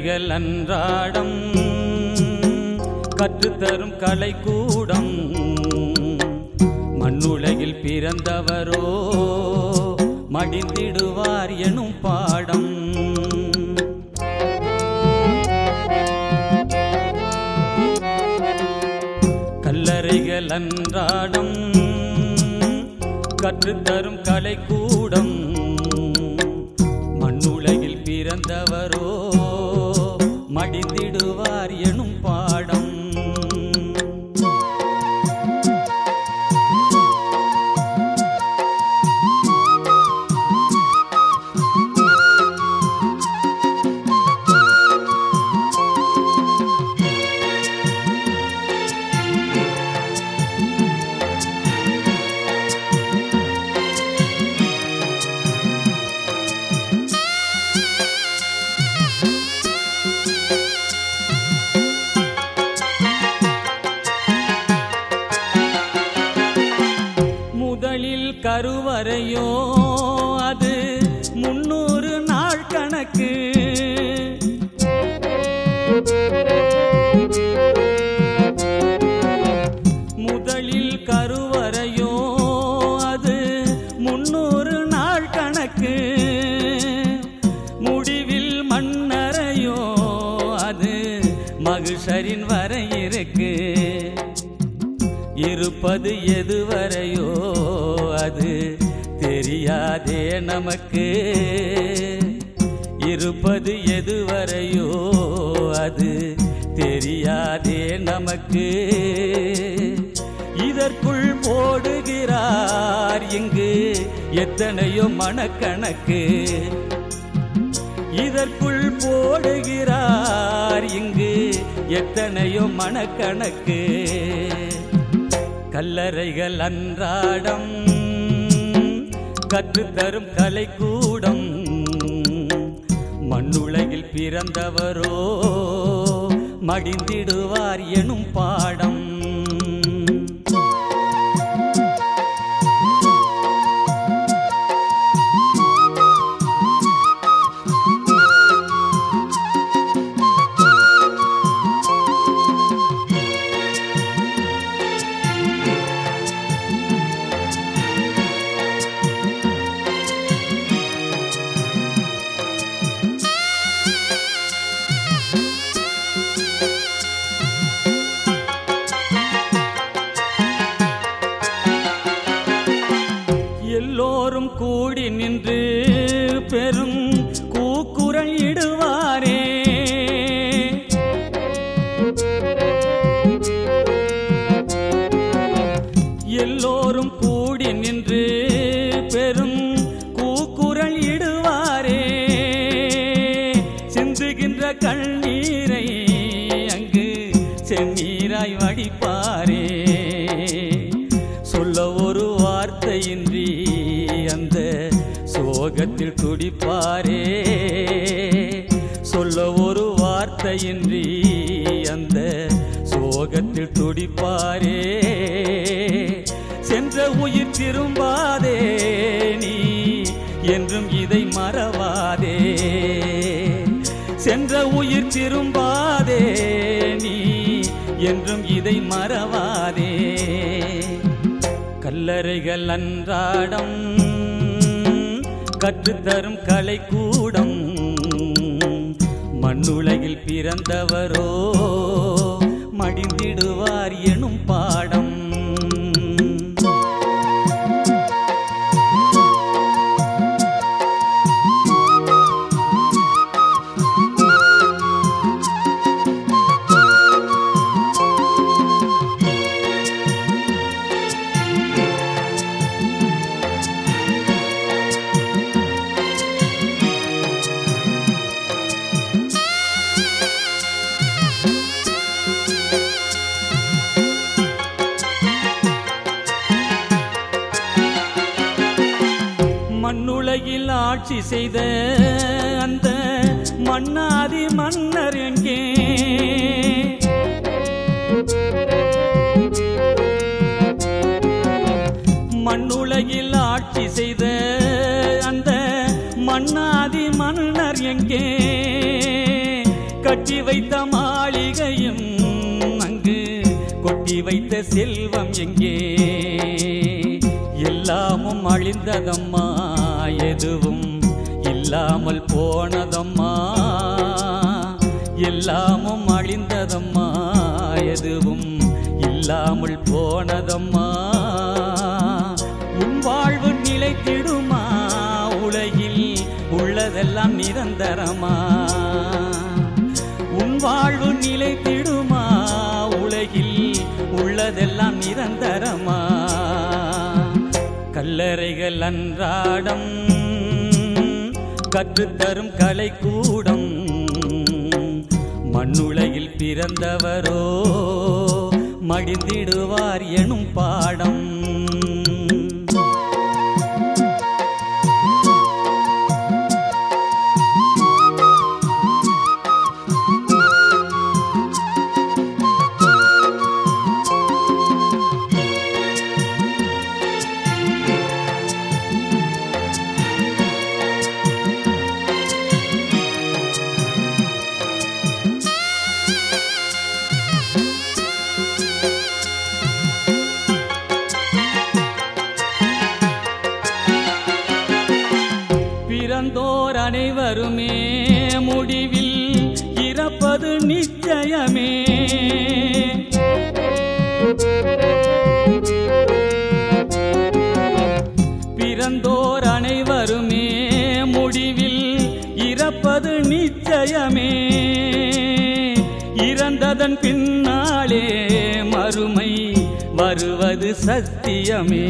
கல்லறைகள் அன்றாடம் கற்றுத்தரும் கலைக்கூடம் மண்ணுலகில் பிறந்தவரோ மடிந்திடுவார் எனும் பாடம் கல்லறைகள் அன்றாடம் கற்றுத்தரும் கலைக்கூடம் மண்ணுலகில் பிறந்தவரோ மடிந்திடுவார் எனும் பாடம் முதலில் கருவறையோ அது முன்னூறு நாள் கணக்கு முதலில் கருவறையோ அது முன்னூறு நாள் கணக்கு முடிவில் மண்ணறையோ அது மகிஷரின் வரை இருக்கு இருப்பது எதுவரையோ அது தெரியாதே நமக்கு இருப்பது எதுவரையோ அது தெரியாதே நமக்கு இதற்குள் போடுகிறார் இங்கு எத்தனையோ மனக்கணக்கு இதற்குள் போடுகிறார் இங்கு எத்தனையோ மனக்கணக்கு கல்லறைகள் அன்றாடம் கற்றுத்தரும் கலைக்கூடம் மண்ணுலகில் பிறந்தவரோ மடிந்திடுவார் எனும் பாடம் எல்லோரும் கூடி நின்று பெரும் கூக்குரல் இடுவாரே எல்லோரும் கூடி நின்று பெரும் கூக்குரல் இடுவாரே சிந்துகின்ற கண்ணீரை அங்கு செந்நீராய் வடிப்பாரே சொல்ல ஒரு வார்த்தையின்றி அந்த சோகத்தில் துடிப்பாரே சொல்ல ஒரு வார்த்தையின்றி அந்த சோகத்தில் துடிப்பாரே சென்ற உயிர் திரும்பாதே நீ என்றும் இதை மறவாதே சென்ற உயிர் திரும்பாதே நீ என்றும் இதை மறவாதே கல்லறைகள் அன்றாடம் கற்றுத்தரும் கலைக்கூடம் மண்ணுலகில் பிறந்தவரோ மடிந்திடுவார் எனும் பாடம் மண்ணுலகில் ஆட்சி செய்த அந்த மன்னாதி மன்னர் எங்கே மண்ணுலகில் ஆட்சி செய்த அந்த மன்னாதி மன்னர் எங்கே கட்டி வைத்த மாளிகையும் அங்கு கொட்டி வைத்த செல்வம் எங்கே எல்லாமும் அழிந்ததம்மா எதுவும் இல்லாமல் போனதம்மா எல்லாமும் அழிந்ததம்மா எதுவும் இல்லாமல் போனதம்மா உன் வாழ்வு நிலைத்திடுமா உலகில் உள்ளதெல்லாம் நிரந்தரமா உன் வாழ்வு நிலைத்திடுமா உலகில் உள்ளதெல்லாம் நிரந்தரமா கல்லறைகள் அன்றாடம் கற்றுத்தரும் கலைக்கூடம் மண்ணுலகில் பிறந்தவரோ மடிந்திடுவார் எனும் பாடம் பிறந்தோர் அனைவருமே முடிவில் இறப்பது நிச்சயமே பிறந்தோர் அனைவருமே முடிவில் இறப்பது நிச்சயமே இறந்ததன் பின்னாலே மறுமை வருவது சத்தியமே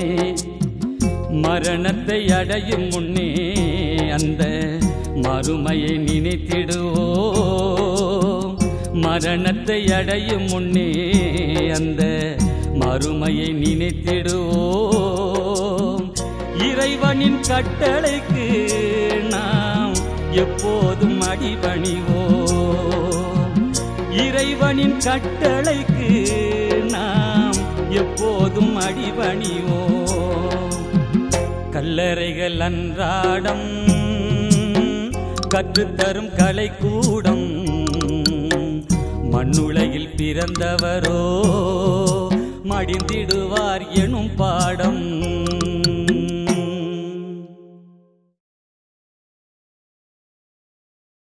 மரணத்தை அடையும் முன்னே அந்த மறுமையை நினைத்திடுவோம் மரணத்தை அடையும் முன்னே அந்த மறுமையை நினைத்திடுவோம் இறைவனின் கட்டளைக்கு நாம் எப்போதும் அடிபணிவோம் இறைவனின் கட்டளைக்கு நாம் எப்போதும் அடிபணிவோம் கல்லறைகள் அன்றாடம் கற்றுத்தரும் கலைக்கூடம் மண்ணுலகில் பிறந்தவரோ மடிந்திடுவார் எனும் பாடம்